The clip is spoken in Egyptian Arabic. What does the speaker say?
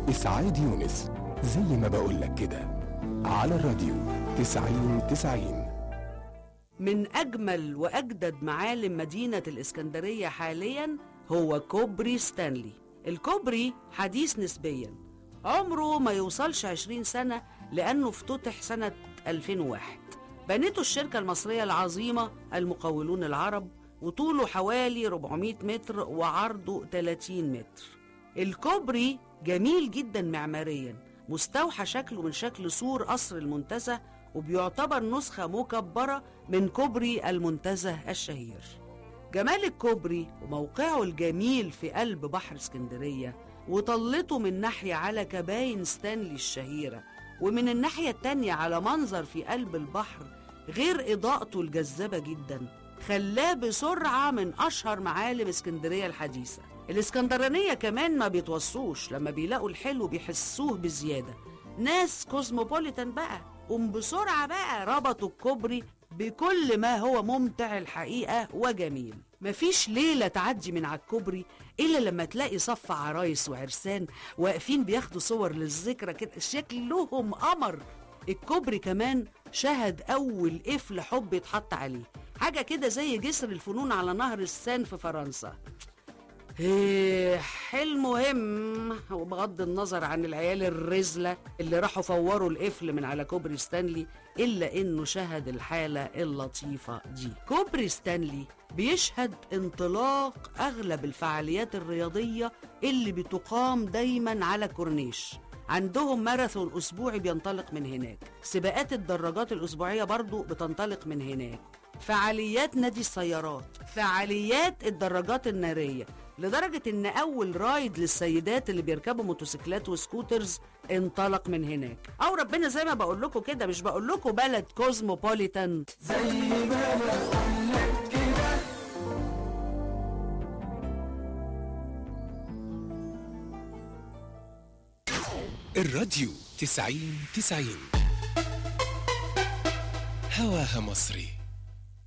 إسعاد يونس زي ما بقولك كده على الراديو تسعين تسعين من أجمل وأجدد معالم مدينة الإسكندرية حاليا هو كوبري ستانلي الكوبري حديث نسبيا عمره ما يوصلش 20 سنة لأنه افتتح سنة 2001 بنته الشركة المصرية العظيمة المقاولون العرب وطوله حوالي 400 متر وعرضه 30 متر الكوبري جميل جدا معماريا مستوحى شكله من شكل سور قصر المنتزه وبيعتبر نسخة مكبرة من كوبري المنتزه الشهير جمال الكوبري وموقعه الجميل في قلب بحر اسكندرية وطلته من ناحية على كباين ستانلي الشهيرة ومن الناحية التانية على منظر في قلب البحر غير إضاءته الجذابة جدا خلاه بسرعة من أشهر معالم اسكندرية الحديثة الاسكندرانية كمان ما بيتوصوش لما بيلاقوا الحلو بيحسوه بزيادة ناس كوزموبوليتان بقى قوم بسرعة بقى ربطوا الكوبري بكل ما هو ممتع الحقيقة وجميل مفيش ليلة تعدي من على الكوبري إلا لما تلاقي صف عرايس وعرسان واقفين بياخدوا صور للذكرى كده شكلهم قمر الكوبري كمان شهد أول قفل حب يتحط عليه حاجة كده زي جسر الفنون على نهر السان في فرنسا إيه المهم وبغض النظر عن العيال الرزلة اللي راحوا فوروا القفل من على كوبري ستانلي إلا إنه شهد الحالة اللطيفة دي كوبري ستانلي بيشهد انطلاق أغلب الفعاليات الرياضية اللي بتقام دايما على كورنيش عندهم ماراثون أسبوعي بينطلق من هناك سباقات الدراجات الأسبوعية برضو بتنطلق من هناك فعاليات نادي السيارات فعاليات الدراجات النارية لدرجة ان اول رايد للسيدات اللي بيركبوا موتوسيكلات وسكوترز انطلق من هناك او ربنا زي ما بقول لكم كده مش بقول لكم بلد كوزموبوليتان الراديو تسعين تسعين هواها مصري